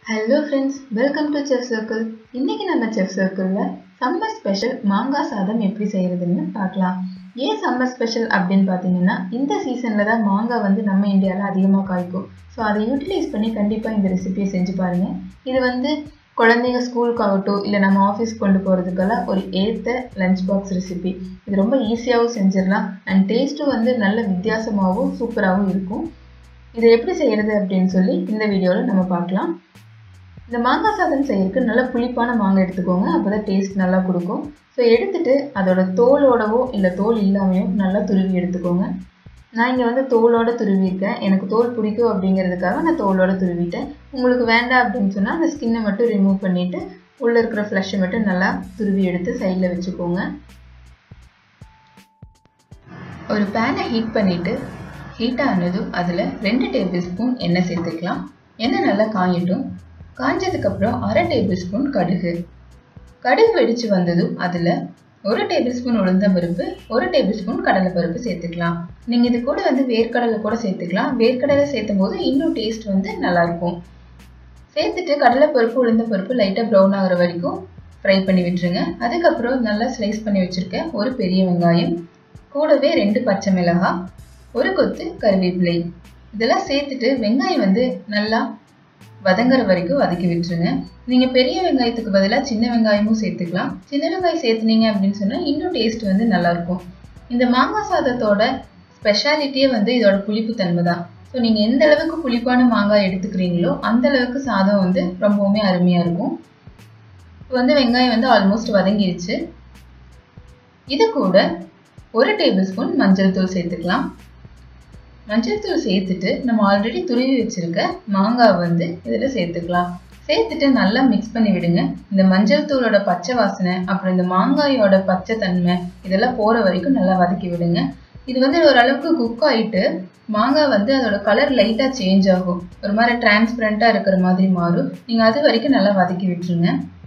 hello friends welcome to chef circle இன்னைக்கு நம்ம chef சர்க்கிளில் சம்மர் ஸ்பெஷல் மாங்காய் சாதம் எப்படி செய்கிறதுன்னு பார்க்கலாம் ஏன் சம்மர் ஸ்பெஷல் அப்படின்னு பார்த்தீங்கன்னா இந்த சீசனில் தான் மாங்காய் வந்து நம்ம இந்தியாவில் அதிகமாக காய்க்கும் ஸோ அதை யூட்டிலைஸ் பண்ணி கண்டிப்பாக இந்த ரெசிபியை செஞ்சு பாருங்கள் இது வந்து குழந்தைங்க ஸ்கூலுக்கு ஆகட்டும் இல்லை நம்ம ஆஃபீஸ் கொண்டு போகிறதுக்கெல்லாம் ஒரு ஏற்ற லஞ்ச் பாக்ஸ் ரெசிபி இது ரொம்ப ஈஸியாகவும் செஞ்சிடலாம் அண்ட் டேஸ்ட்டும் வந்து நல்ல வித்தியாசமாகவும் சூப்பராகவும் இருக்கும் இதை எப்படி செய்கிறது அப்படின்னு சொல்லி இந்த வீடியோவில் நம்ம பார்க்கலாம் இந்த மாங்காய் சாதம் செய்யறதுக்கு நல்ல புளிப்பான மாங்காய் எடுத்துக்கோங்க அப்போ தான் டேஸ்ட் நல்லா கொடுக்கும் ஸோ எடுத்துட்டு அதோட தோலோடவோ இல்லை தோல் இல்லாமையோ நல்லா துருவி எடுத்துக்கோங்க நான் இங்கே வந்து தோலோட துருவியிருக்கேன் எனக்கு தோல் பிடிக்கும் அப்படிங்கிறதுக்காக நான் தோலோட துருவிட்டேன் உங்களுக்கு வேண்டாம் அப்படின்னு சொன்னால் அந்த ஸ்கின்னை மட்டும் ரிமூவ் பண்ணிவிட்டு உள்ளே இருக்கிற ஃப்ளஷை மட்டும் நல்லா துருவி எடுத்து சைடில் வச்சுக்கோங்க ஒரு பேனை ஹீட் பண்ணிவிட்டு ஹீட் ஆனதும் அதில் ரெண்டு டேபிள் ஸ்பூன் எண்ணெய் சேர்த்துக்கலாம் எண்ணெய் நல்லா காயட்டும் காஞ்சதுக்கப்புறம் அரை டேபிள் ஸ்பூன் கடுகு கடுகு வெடித்து வந்ததும் அதில் ஒரு டேபிள் ஸ்பூன் உளுந்தம்பருப்பு ஒரு டேபிள் ஸ்பூன் கடலைப்பருப்பு சேர்த்துக்கலாம் நீங்கள் இது கூட வந்து வேர்க்கடலை கூட சேர்த்துக்கலாம் வேர்க்கடலை சேர்த்தும் போது இன்னும் டேஸ்ட் வந்து நல்லாயிருக்கும் சேர்த்துட்டு கடலைப்பருப்பு உளுந்தம்பருப்பு லைட்டாக ப்ரௌன் ஆகிற வரைக்கும் ஃப்ரை பண்ணி விட்டுருங்க அதுக்கப்புறம் நல்லா ஸ்லைஸ் பண்ணி வச்சுருக்கேன் ஒரு பெரிய வெங்காயம் கூடவே ரெண்டு பச்சை மிளகாய் ஒரு கொத்து கருவேப்பிலை இதெல்லாம் சேர்த்துட்டு வெங்காயம் வந்து நல்லா வதங்குற வரைக்கும் வதக்கி விட்டுருங்க நீங்கள் பெரிய வெங்காயத்துக்கு பதிலாக சின்ன வெங்காயமும் சேர்த்துக்கலாம் சின்ன வெங்காயம் சேர்த்துனீங்க அப்படின்னு சொன்னால் இன்னும் டேஸ்ட் வந்து நல்லாயிருக்கும் இந்த மாங்காய் சாதத்தோட ஸ்பெஷாலிட்டியே வந்து இதோட புளிப்பு தன்மை தான் ஸோ நீங்கள் எந்த அளவுக்கு புளிப்பான மாங்காய் எடுத்துக்கிறீங்களோ அந்த அளவுக்கு சாதம் வந்து ரொம்பவுமே அருமையாக இருக்கும் இப்போ வந்து வெங்காயம் வந்து ஆல்மோஸ்ட் வதங்கிடுச்சு இது கூட ஒரு டேபிள் ஸ்பூன் மஞ்சள் தூள் சேர்த்துக்கலாம் மஞ்சள் தூள் சேர்த்துட்டு நம்ம ஆல்ரெடி துருவி வச்சிருக்க மாங்காய் வந்து இதில் சேர்த்துக்கலாம் சேர்த்துட்டு நல்லா மிக்ஸ் பண்ணி விடுங்க இந்த மஞ்சள் தூளோட பச்சை வாசனை அப்புறம் இந்த மாங்காயோட பச்சை தன்மை இதெல்லாம் போகிற வரைக்கும் நல்லா வதக்கி விடுங்க இது வந்து ஓரளவுக்கு குக் ஆகிட்டு மாங்காய் வந்து அதோட கலர் லைட்டாக சேஞ்ச் ஆகும் ஒரு மாதிரி டிரான்ஸ்பரண்ட்டாக இருக்கிற மாதிரி மாறும் நீங்கள் அது வரைக்கும் நல்லா வதக்கி விட்டுருங்க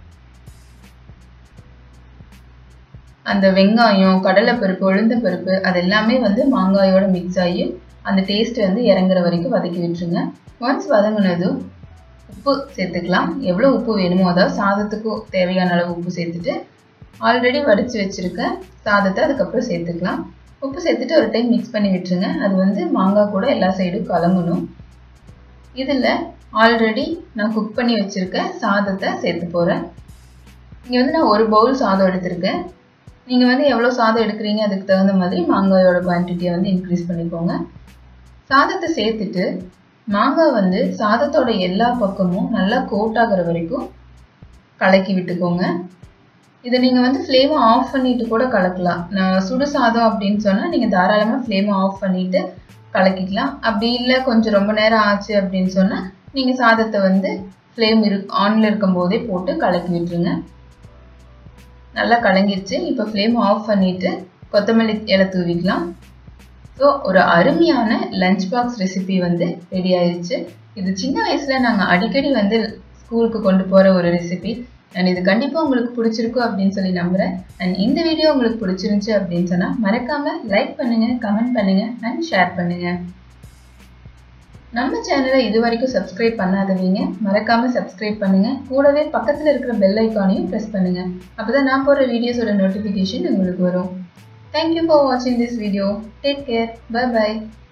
அந்த வெங்காயம் கடலைப்பருப்பு உளுந்தப்பருப்பு அது எல்லாமே வந்து மாங்காயோட மிக்ஸ் ஆகி அந்த டேஸ்ட் வந்து இறங்குற வரைக்கும் வதக்கி விட்டுருங்க ஒன்ஸ் வதங்கினதும் உப்பு சேர்த்துக்கலாம் எவ்வளோ உப்பு வேணுமோ அதாவது சாதத்துக்கு தேவையான அளவு உப்பு சேர்த்துட்டு ஆல்ரெடி வடித்து வச்சுருக்க சாதத்தை அதுக்கப்புறம் சேர்த்துக்கலாம் உப்பு சேர்த்துட்டு ஒரு டைம் மிக்ஸ் பண்ணி விட்டுருங்க அது வந்து மாங்காய் கூட எல்லா சைடும் கலங்கணும் இதில் ஆல்ரெடி நான் குக் பண்ணி வச்சுருக்க சாதத்தை சேர்த்து போகிறேன் இங்கே வந்து நான் ஒரு பவுல் சாதம் எடுத்திருக்கேன் நீங்கள் வந்து எவ்வளோ சாதம் எடுக்கிறீங்க அதுக்கு தகுந்த மாதிரி மாங்காயோட குவான்டிட்டியை வந்து இன்க்ரீஸ் பண்ணிக்கோங்க சாதத்தை சேர்த்துட்டு மாங்காய் வந்து சாதத்தோட எல்லா பக்கமும் நல்லா கோட் ஆகிற வரைக்கும் கலக்கி விட்டுக்கோங்க இதை நீங்கள் வந்து ஃப்ளேமை ஆஃப் பண்ணிட்டு கூட கலக்கலாம் நான் சுடு சாதம் அப்படின்னு சொன்னால் நீங்கள் தாராளமாக ஃப்ளேமை ஆஃப் பண்ணிட்டு கலக்கிக்கலாம் அப்படி இல்லை கொஞ்சம் ரொம்ப நேரம் ஆச்சு அப்படின்னு சொன்னால் நீங்கள் சாதத்தை வந்து ஃப்ளேம் இரு ஆனில் இருக்கும் போதே போட்டு கலக்கி விட்டுருங்க நல்லா கலங்கிருச்சு இப்போ ஃப்ளேம் ஆஃப் பண்ணிவிட்டு கொத்தமல்லி இலை தூவிக்கலாம் ஸோ ஒரு அருமையான லஞ்ச் பாக்ஸ் ரெசிபி வந்து ரெடி ஆயிடுச்சு இது சின்ன வயசில் நாங்கள் அடிக்கடி வந்து ஸ்கூலுக்கு கொண்டு போகிற ஒரு ரெசிபி அண்ட் இது கண்டிப்பாக உங்களுக்கு பிடிச்சிருக்கும் அப்படின்னு சொல்லி நம்புகிறேன் அண்ட் இந்த வீடியோ உங்களுக்கு பிடிச்சிருந்துச்சு அப்படின்னு சொன்னால் மறக்காமல் லைக் பண்ணுங்கள் கமெண்ட் பண்ணுங்கள் அண்ட் ஷேர் பண்ணுங்கள் நம்ம சேனலை இது வரைக்கும் சப்ஸ்கிரைப் பண்ணாதவங்க மறக்காம சப்ஸ்கிரைப் பண்ணுங்க கூடவே பக்கத்தில் இருக்கிற பெல் ஐக்கானையும் ப்ரெஸ் பண்ணுங்க அப்பதான் நான் போடுற வீடியோஸோட நோட்டிஃபிகேஷன் உங்களுக்கு வரும் தேங்க்யூ ஃபார் வாட்சிங் this video take care bye by